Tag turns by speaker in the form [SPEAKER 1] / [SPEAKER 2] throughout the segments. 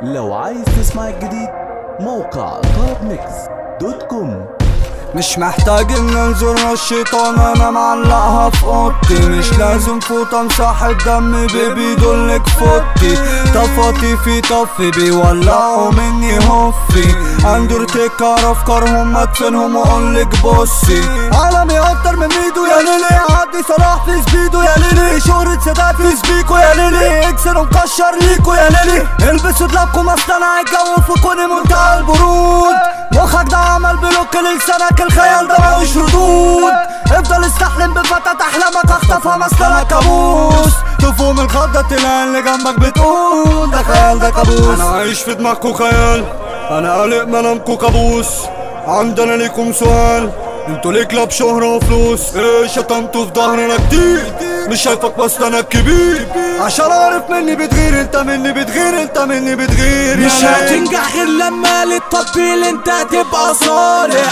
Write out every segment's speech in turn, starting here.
[SPEAKER 1] لو عايز تسمع الجديد موقع طرب ميكس دوت كوم
[SPEAKER 2] مش محتاج ان انظر الشيطان انا معلقها في اوضتي مش لازم فوط امسح الدم بيبي دولك فوتي طفاتي في طفي بيولعوا مني هفي اندرتيكر افكارهم ادفنهم واقولك بصي عالمي اكتر من ميدو يا ليلي عدي صلاح في سبيدو يا ليلي شهرة سادات في سبيكو يا ليلي اكسر مكشر ليكو يا ليلي البسوا دلابكم اصل انا الجو فوقوني منتهى البرود مخك ده عمل بلوك لسانك الخيال ده ملوش ردود افضل استحلم بفتاة احلامك اخطفها مثل كابوس تفهم الخضة تلاقي اللي جنبك بتقول ده خيال ده كابوس انا عايش في دماغكوا خيال انا قلق منامكوا كابوس عندنا ليكم سؤال انتوا ليه كلاب شهرة وفلوس ايه شتمتوا في ظهرنا كتير مش شايفك بس انا الكبير عشان اعرف مني بتغير انت مني بتغير انت مني بتغير
[SPEAKER 3] مش هتنجح غير لما للتطبيل انت تبقى صالح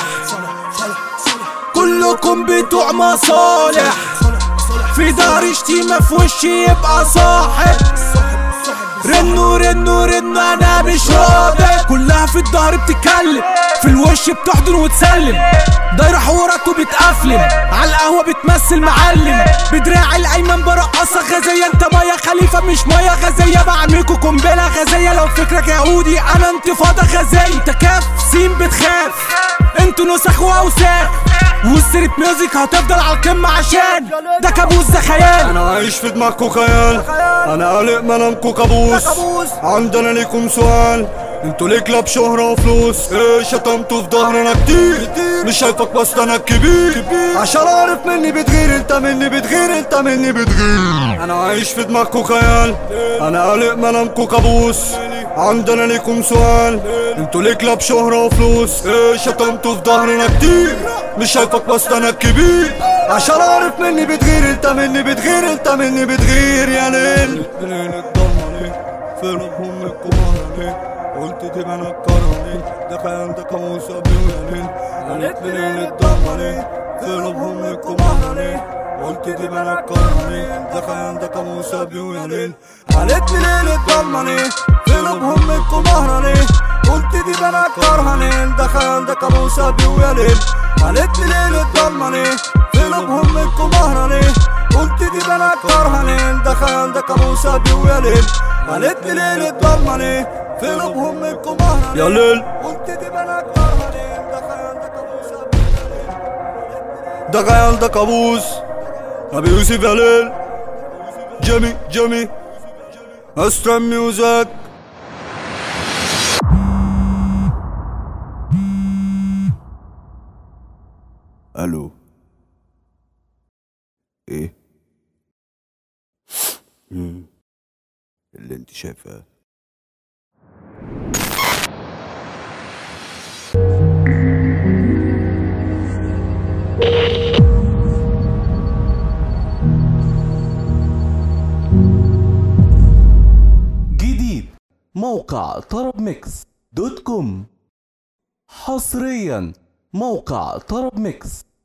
[SPEAKER 3] كلكم بتوع مصالح في دار شتيمة في وشي يبقى صاحب رنوا رنوا رنوا انا مش راضي كلها في الظهر بتتكلم في الوش بتحضن وتسلم دايرة حوارات وبتقفلم على القهوة بتمثل معلم بدراعي الايمن برقصة غازية انت مية خليفة مش مية غازية بعملكوا قنبلة غازية لو فكرك يهودي انا انتفاضة غازية تكاف سين بتخاف انتوا نسخ واوساخ والسيرة ميوزك هتفضل على القمة عشان ده كابوس ده خيال
[SPEAKER 2] انا عايش في دماغكوا خيال انا قلق منامكوا كابوس عندنا ليكم سؤال انتوا ليه كلاب شهرة وفلوس ايه شتمتوا في ظهرنا كتير مش شايفك بس انا الكبير عشان اعرف مني بتغير انت مني بتغير انت مني بتغير انا عايش في دماغكوا خيال انا قلق منامكوا كابوس عندنا ليكم سؤال انتوا ليه كلاب شهرة وفلوس ايه شتمتوا في ظهرنا كتير مش شايفك بس انا الكبير عشان اعرف مني بتغير انت مني بتغير انت مني بتغير يا ليل منين الضلمة ليه فين امكم ليه قلت دي انا الكرهني ده كان ده كابوس ابي ويا ليل قالت منين الضلمة ليه فين امكم ليه قلت دي انا الكرهني ده كان ده كابوس ابي ويا ليل قالت منين الضلمة ليه فين امكم ليه قلت دي انا الكرهني ده كان ده كابوس ابي ويا ليل قالت ليل الضلمة ليه فين امكم ليه قلت دي انا الكرهني ده كان ده كابوس ابي ويا ليل قالت ليل الضلمة ليه فين امكم يا ليل قلت دي انا الكرهني ده كان ده كابوس ابي ده كان ده كابوس ابي يوسف يا ليل جيمي جيمي استرم ميوزك الو ايه مم. اللي انت شايفاه
[SPEAKER 1] جديد موقع طرب ميكس دوت كوم حصريا موقع طرب ميكس